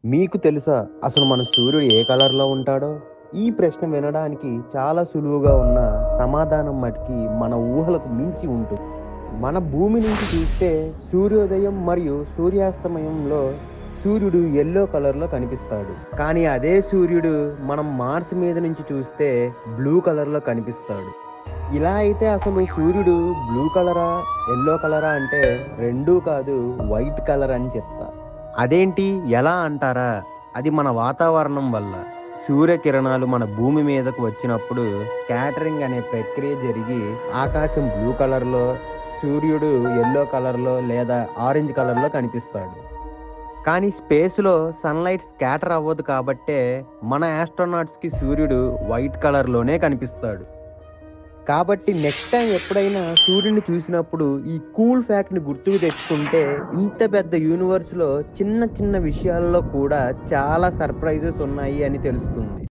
మీకు తెలుసా అసలు మన సూర్యుడు ఏ కలర్లో ఉంటాడో ఈ ప్రశ్న వినడానికి చాలా సులువుగా ఉన్న సమాధానం మటుకి మన ఊహలకు మించి ఉంటుంది మన భూమి నుంచి చూస్తే సూర్యోదయం మరియు సూర్యాస్తమయంలో సూర్యుడు ఎల్లో కలర్లో కనిపిస్తాడు కానీ అదే సూర్యుడు మనం మార్స్ మీద నుంచి చూస్తే బ్లూ కలర్లో కనిపిస్తాడు ఇలా అయితే అసలు సూర్యుడు బ్లూ కలరా ఎల్లో కలరా అంటే రెండూ కాదు వైట్ కలర్ అని చెప్తా అదేంటి ఎలా అంటారా అది మన వాతావరణం వల్ల సూర్యకిరణాలు మన భూమి మీదకు వచ్చినప్పుడు స్కాటరింగ్ అనే ప్రక్రియ జరిగి ఆకాశం బ్లూ కలర్లో సూర్యుడు ఎల్లో కలర్లో లేదా ఆరెంజ్ కలర్లో కనిపిస్తాడు కానీ స్పేస్లో సన్లైట్ స్కాటర్ అవ్వదు కాబట్టే మన ఆస్ట్రోనాట్స్కి సూర్యుడు వైట్ కలర్లోనే కనిపిస్తాడు కాబట్టి నెక్స్ట్ టైం ఎప్పుడైనా సూర్యుడిని చూసినప్పుడు ఈ కూల్ ఫ్యాక్ట్ని గుర్తుకు తెచ్చుకుంటే ఇంత పెద్ద యూనివర్స్లో చిన్న చిన్న విషయాల్లో కూడా చాలా సర్ప్రైజెస్ ఉన్నాయి అని తెలుస్తుంది